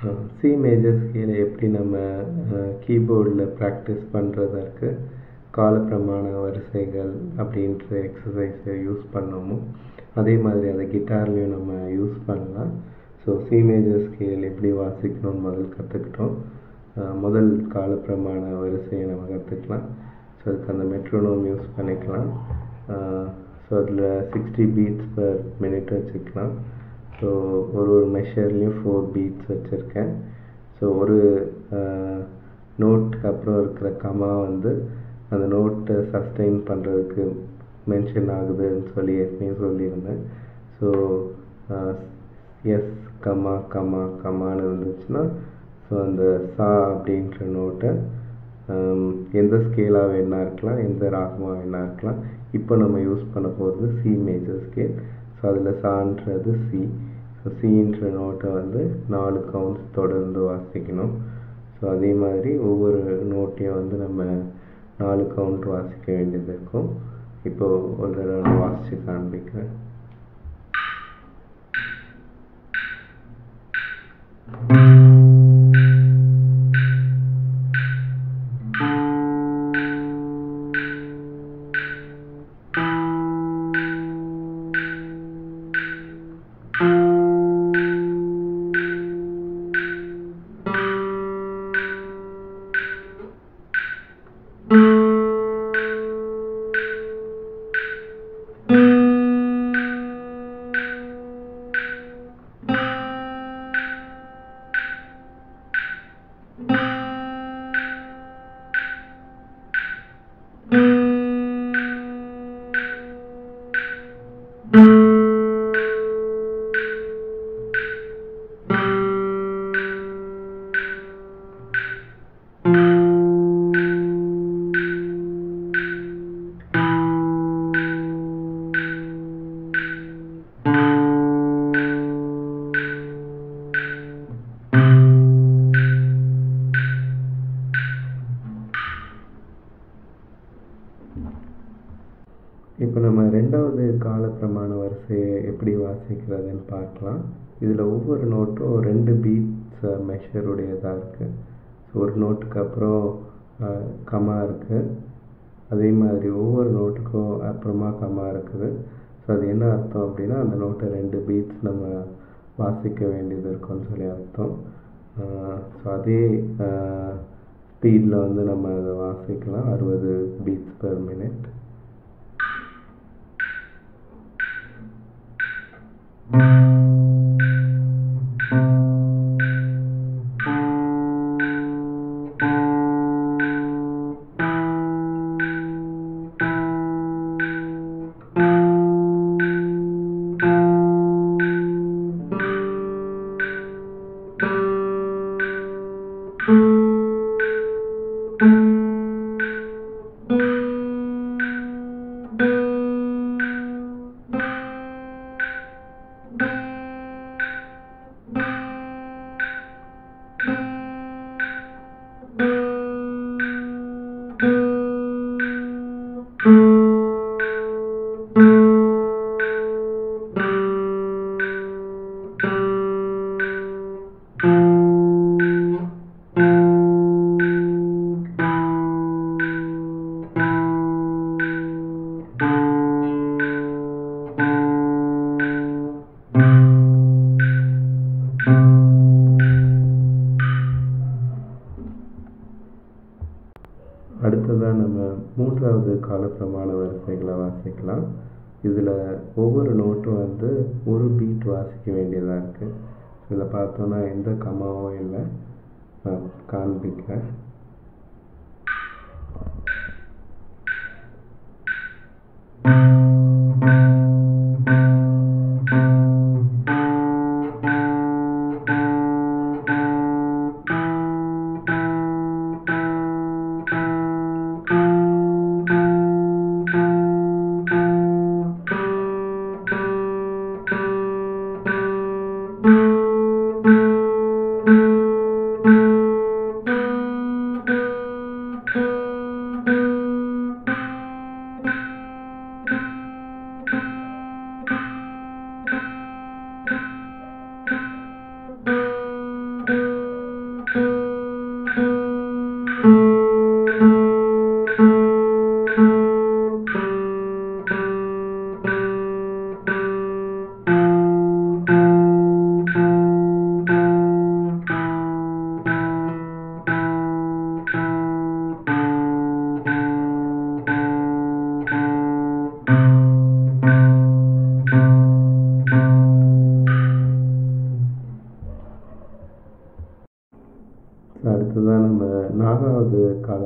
C major ஸ்கேலை எப்படி நம்ம கீபோர்டில் ப்ராக்டிஸ் பண்ணுறதற்கு காலப்பிரமாண வரிசைகள் அப்படின்ற எக்ஸசைஸை யூஸ் பண்ணோமோ அதே மாதிரி அதை கிட்டார்லேயும் நம்ம யூஸ் பண்ணலாம் ஸோ சி மேஜர் ஸ்கேல் எப்படி வாசிக்கணும்னு முதல் கற்றுக்கிட்டோம் முதல் காலப்பிரமாண வரிசையை நம்ம கற்றுக்கலாம் ஸோ அதுக்கு அந்த மெட்ரோனோம் யூஸ் பண்ணிக்கலாம் ஸோ அதில் சிக்ஸ்டி பீட்ஸ் பர் மினிட் வச்சுக்கலாம் ஸோ ஒரு ஒரு மெஷர்லேயும் ஃபோர் பீட்ஸ் வச்சுருக்கேன் ஸோ ஒரு நோட்டுக்கு அப்புறம் இருக்கிற கமா வந்து அந்த நோட்டை சஸ்டெயின் பண்ணுறதுக்கு மென்ஷன் ஆகுதுன்னு சொல்லி ஏற்கனவே சொல்லியிருந்தேன் ஸோ எஸ் கமா கமா கமான்னு இருந்துச்சுன்னா ஸோ அந்த சா அப்படின்ற நோட்டை எந்த ஸ்கேலாக வேணா இருக்கலாம் எந்த ராகமாக வேணா இருக்கலாம் இப்போ நம்ம யூஸ் பண்ண போகிறது சி மேஜர் ஸ்கேல் ஸோ அதில் சான்றது சி ஸோ சின்ற நோட்டை வந்து நாலு கவுண்ட்ஸ் தொடர்ந்து வாசிக்கணும் ஸோ அதே மாதிரி ஒவ்வொரு நோட்டையும் வந்து நம்ம நாலு கவுண்ட் வாசிக்க வேண்டியது இருக்கும் இப்போது ஒரு தடவை நான் வாசித்து காண்பிக்கிறேன் இப்போ நம்ம ரெண்டாவது காலப்பிரமாண வரிசையை எப்படி வாசிக்கிறதுன்னு பார்க்கலாம் இதில் ஒவ்வொரு நோட்டும் ரெண்டு பீட்ஸ் மெஷருடையதாக இருக்குது ஸோ ஒரு நோட்டுக்கு அப்புறம் கமா இருக்குது அதே மாதிரி ஒவ்வொரு நோட்டுக்கும் அப்புறமா கமா இருக்குது ஸோ அது என்ன அர்த்தம் அப்படின்னா அந்த நோட்டை ரெண்டு பீட்ஸ் நம்ம வாசிக்க வேண்டியது இருக்கும்னு சொல்லி அர்த்தம் ஸோ அதே ஸ்பீடில் வந்து நம்ம அதை வாசிக்கலாம் அறுபது பீட்ஸ் பெர் மினிட் அடுத்ததாக நம்ம மூன்றாவது காலப்பிரமாண வரிசைகளை வாசிக்கலாம் இதில் ஒவ்வொரு நோட்டும் வந்து ஒரு பீட் வாசிக்க வேண்டியதாக இருக்குது இதில் பார்த்தோன்னா எந்த கமாவும் இல்லை நான் காண்பிக்கிறேன்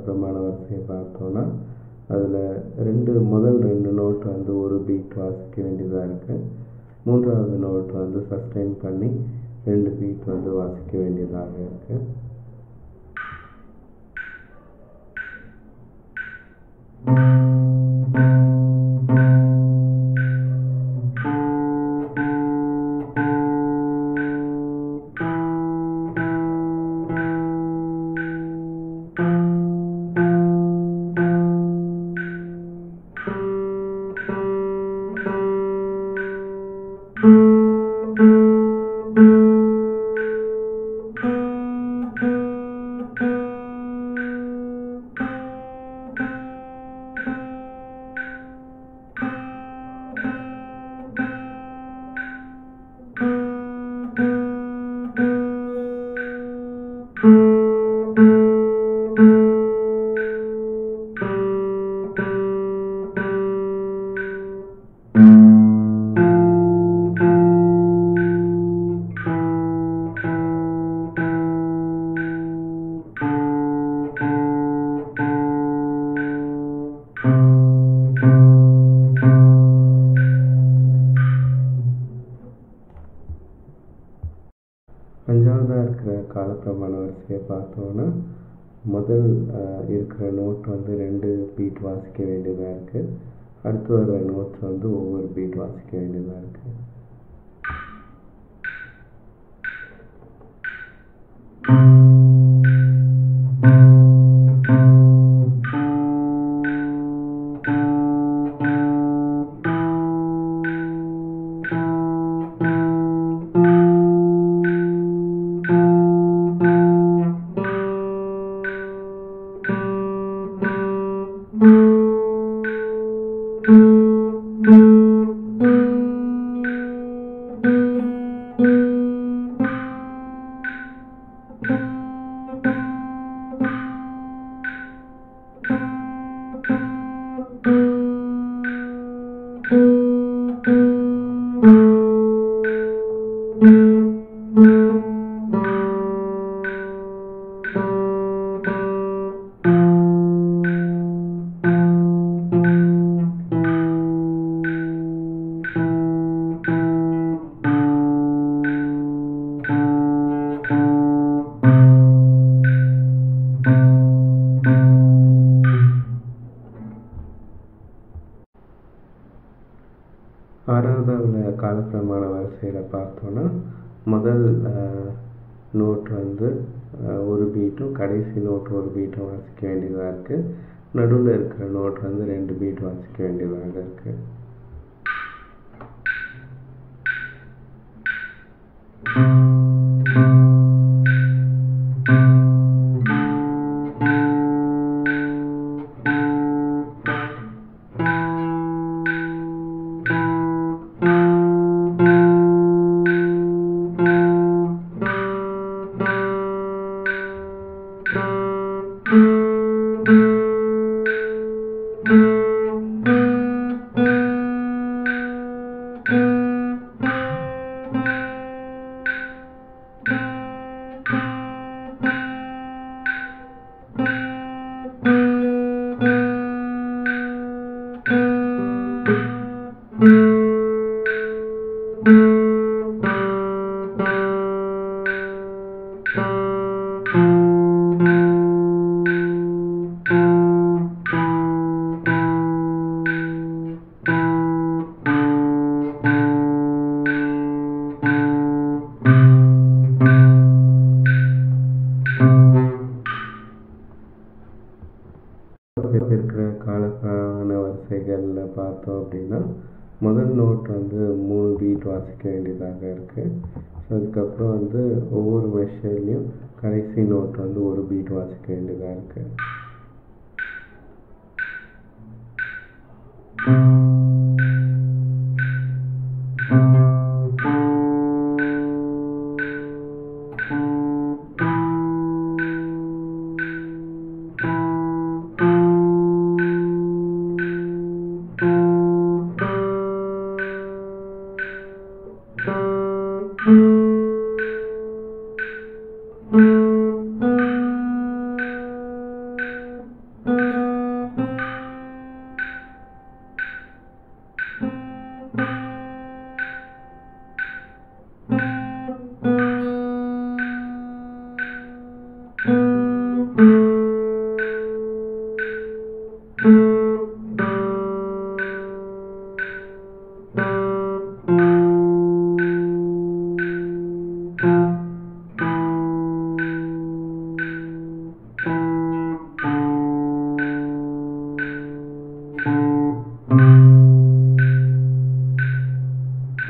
காலப்பிரமாண வரிசையை பார்த்தோன்னா அதில் ரெண்டு முதல் ரெண்டு நோட் வந்து ஒரு பீட் வாசிக்க வேண்டியதாக இருக்குது மூன்றாவது நோட் வந்து சஸ்டெயின் பண்ணி ரெண்டு பீட் வந்து வாசிக்க வேண்டியதாக இருக்குது அஞ்சாவதாக இருக்கிற காலப்பிரமாண வரிசையை பார்த்தோன்னா முதல் அஹ், இருக்கிற நோட் வந்து ரெண்டு பீட் வாசிக்க வேண்டியதாக இருக்குது அடுத்து வர நோட்ஸ் வந்து ஒவ்வொரு பீட் வாசிக்க வேண்டியதாக இருக்குது ஆறாவது உள்ள காலப்பிரமாண வரிசையில் பார்த்தோன்னா முதல் நோட் வந்து அஹ், ஒரு பீட்டும் கடைசி நோட் ஒரு பீட்டும் வாசிக்க வேண்டியதாக இருக்குது நடுவில் இருக்கிற நோட் வந்து ரெண்டு பீட் வாசிக்க வேண்டியதாக இருக்குது இருக்கிற காலக்கான வரிசைகளில் பார்த்தோம் அப்படின்னா முதல் நோட் வந்து மூணு பீட் வாசிக்க வேண்டியதாக இருக்குது ஸோ அதுக்கப்புறம் வந்து ஒவ்வொரு மெஷர்லேயும் கடைசி நோட் வந்து ஒரு பீட் வாசிக்க வேண்டியதாக இருக்குது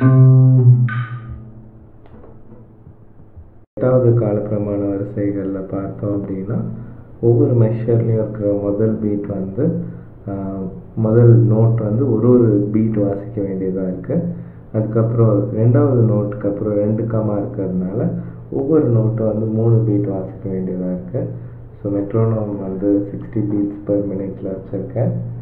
எட்டாவது காலப்பிரமாண வரிசைகளில் பார்த்தோம் அப்படின்னா ஒவ்வொரு மெஷர்லேயும் இருக்கிற முதல் பீட் வந்து ஆஹ், முதல் நோட் வந்து ஒரு ஒரு பீட் வாசிக்க வேண்டியதாக இருக்குது அதுக்கப்புறம் ரெண்டாவது நோட்டுக்கு அப்புறம் ரெண்டு கமா இருக்கிறதுனால ஒவ்வொரு நோட்டும் வந்து மூணு பீட் வாசிக்க வேண்டியதாக இருக்குது ஸோ மெட்ரோனோம் வந்து சிக்ஸ்டி பீட்ஸ் பர் மினிட்ல வச்சுருக்கேன்